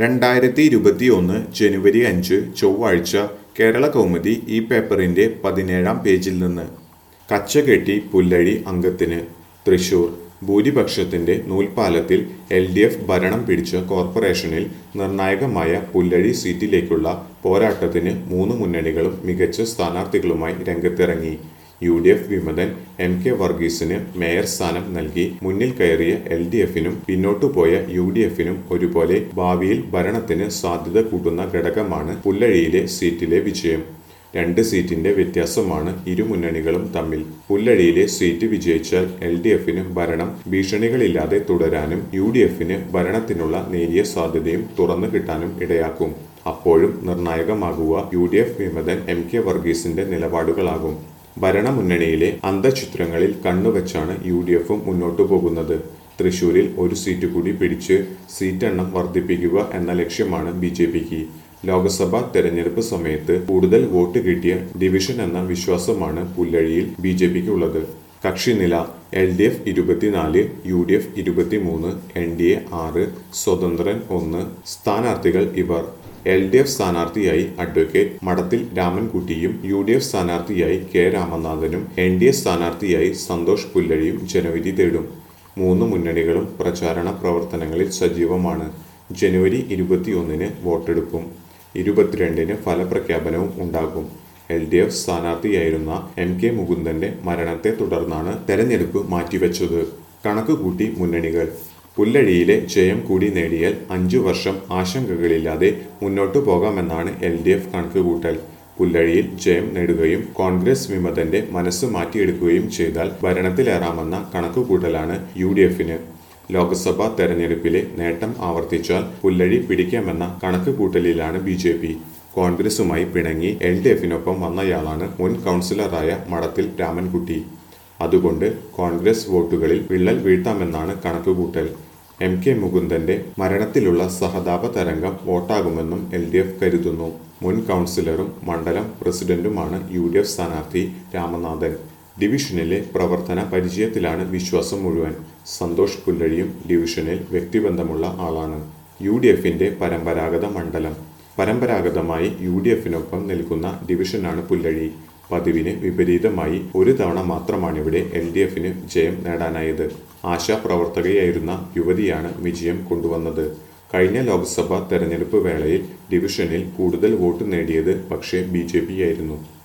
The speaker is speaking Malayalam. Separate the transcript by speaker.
Speaker 1: രണ്ടായിരത്തി ഇരുപത്തി ഒന്ന് ജനുവരി അഞ്ച് ചൊവ്വാഴ്ച കേരള കൗമുദി ഈ പേപ്പറിന്റെ പതിനേഴാം പേജിൽ നിന്ന് കച്ചകെട്ടി പുല്ലഴി അംഗത്തിന് തൃശൂർ ഭൂരിപക്ഷത്തിന്റെ നൂൽപാലത്തിൽ എൽ ഡി എഫ് ഭരണം പിടിച്ച കോർപ്പറേഷനിൽ നിർണായകമായ പുല്ലഴി സീറ്റിലേക്കുള്ള പോരാട്ടത്തിന് മൂന്ന് മുന്നണികളും മികച്ച സ്ഥാനാർത്ഥികളുമായി രംഗത്തിറങ്ങി യു ഡി എഫ് വിമതൻ എം കെ വർഗീസിന് മേയർ സ്ഥാനം നൽകി മുന്നിൽ കയറിയ എൽ ഡി എഫിനും പിന്നോട്ടുപോയ യു ഡി എഫിനും ഒരുപോലെ ഭാവിയിൽ ഭരണത്തിന് സാധ്യത കൂട്ടുന്ന ഘടകമാണ് പുല്ലഴിയിലെ സീറ്റിലെ വിജയം രണ്ട് സീറ്റിന്റെ വ്യത്യാസമാണ് ഇരു മുന്നണികളും തമ്മിൽ പുല്ലഴിയിലെ സീറ്റ് വിജയിച്ചാൽ എൽ ഡി എഫിന് ഭരണം ഭീഷണികളില്ലാതെ തുടരാനും യു ഡി എഫിന് ഭരണത്തിനുള്ള നേരിയ സാധ്യതയും തുറന്നു കിട്ടാനും ഇടയാക്കും അപ്പോഴും നിർണായകമാകുക യു ഡി എഫ് വിമതൻ എം കെ വർഗീസിന്റെ നിലപാടുകളാകും ഭരണമുന്നണിയിലെ അന്തചിത്രങ്ങളിൽ കണ്ണുവച്ചാണ് യു ഡി എഫും മുന്നോട്ടു പോകുന്നത് തൃശൂരിൽ ഒരു സീറ്റ് കൂടി പിടിച്ച് സീറ്റെണ്ണം വർദ്ധിപ്പിക്കുക എന്ന ലക്ഷ്യമാണ് ബി ജെ പിക്ക് ലോക്സഭാ തെരഞ്ഞെടുപ്പ് സമയത്ത് കൂടുതൽ വോട്ട് കിട്ടിയ ഡിവിഷൻ എന്ന വിശ്വാസമാണ് പുല്ലഴിയിൽ ബി ജെ പിക്ക് ഉള്ളത് കക്ഷിനില എൽ ഡി എഫ് ഇരുപത്തിനാല് യു ഡി എഫ് ഇരുപത്തിമൂന്ന് എൻ ഡി എ ആറ് സ്വതന്ത്രൻ ഒന്ന് സ്ഥാനാർത്ഥികൾ ഇവർ എൽ ഡി എഫ് സ്ഥാനാർത്ഥിയായി അഡ്വക്കേറ്റ് മഠത്തിൽ രാമൻകുട്ടിയും യു ഡി എഫ് സ്ഥാനാർത്ഥിയായി കെ രാമനാഥനും എൻ ഡി എ സ്ഥാനാർത്ഥിയായി സന്തോഷ് പുല്ലഴിയും ജനവിധി തേടും മൂന്ന് മുന്നണികളും പ്രചാരണ പ്രവർത്തനങ്ങളിൽ സജീവമാണ് ജനുവരി ഇരുപത്തിയൊന്നിന് വോട്ടെടുപ്പും ഇരുപത്തിരണ്ടിന് ഫലപ്രഖ്യാപനവും ഉണ്ടാകും എൽ ഡി എഫ് സ്ഥാനാർത്ഥിയായിരുന്ന എം കെ മുകുന്ദന്റെ മരണത്തെ തുടർന്നാണ് തെരഞ്ഞെടുപ്പ് മാറ്റിവെച്ചത് കണക്കുകൂട്ടി മുന്നണികൾ പുല്ലഴിയിലെ ജയം കൂടി നേടിയാൽ അഞ്ചു വർഷം ആശങ്കകളില്ലാതെ മുന്നോട്ടു പോകാമെന്നാണ് എൽ ഡി എഫ് കണക്കുകൂട്ടൽ പുല്ലഴിയിൽ ജയം നേടുകയും കോൺഗ്രസ് വിമതന്റെ മനസ്സ് മാറ്റിയെടുക്കുകയും ചെയ്താൽ ഭരണത്തിലേറാമെന്ന കണക്കുകൂട്ടലാണ് യു ഡി എഫിന് ലോക്സഭാ തെരഞ്ഞെടുപ്പിലെ നേട്ടം ആവർത്തിച്ചാൽ പുല്ലഴി പിടിക്കാമെന്ന കണക്കുകൂട്ടലിലാണ് ബി ജെ പി കോൺഗ്രസുമായി പിണങ്ങി എൽ ഡി എഫിനൊപ്പം വന്നയാളാണ് മുൻ കൗൺസിലറായ മഠത്തിൽ രാമൻകുട്ടി അതുകൊണ്ട് കോൺഗ്രസ് വോട്ടുകളിൽ വിള്ളൽ വീഴ്ത്താമെന്നാണ് കണക്കുകൂട്ടൽ എം കെ മുകുന്ദന്റെ മരണത്തിലുള്ള സഹതാപ തരംഗം വോട്ടാകുമെന്നും എൽ ഡി എഫ് കരുതുന്നു മുൻ കൗൺസിലറും മണ്ഡലം പ്രസിഡന്റുമാണ് യു ഡി എഫ് സ്ഥാനാർത്ഥി രാമനാഥൻ ഡിവിഷനിലെ പ്രവർത്തന പരിചയത്തിലാണ് വിശ്വാസം മുഴുവൻ സന്തോഷ് പുല്ലഴിയും ഡിവിഷനിൽ വ്യക്തിബന്ധമുള്ള ആളാണ് യു ഡി എഫിന്റെ പരമ്പരാഗത മണ്ഡലം പരമ്പരാഗതമായി യു ഡി എഫിനൊപ്പം നിൽക്കുന്ന ഡിവിഷനാണ് പുല്ലഴി പതിവിന് വിപരീതമായി ഒരു തവണ മാത്രമാണിവിടെ എൽ ഡി എഫിന് ജയം നേടാനായത് ആശാപ്രവർത്തകയായിരുന്ന യുവതിയാണ് വിജയം കൊണ്ടുവന്നത് കഴിഞ്ഞ ലോക്സഭാ തെരഞ്ഞെടുപ്പ് വേളയിൽ ഡിവിഷനിൽ കൂടുതൽ വോട്ട് നേടിയത് പക്ഷേ ബി ആയിരുന്നു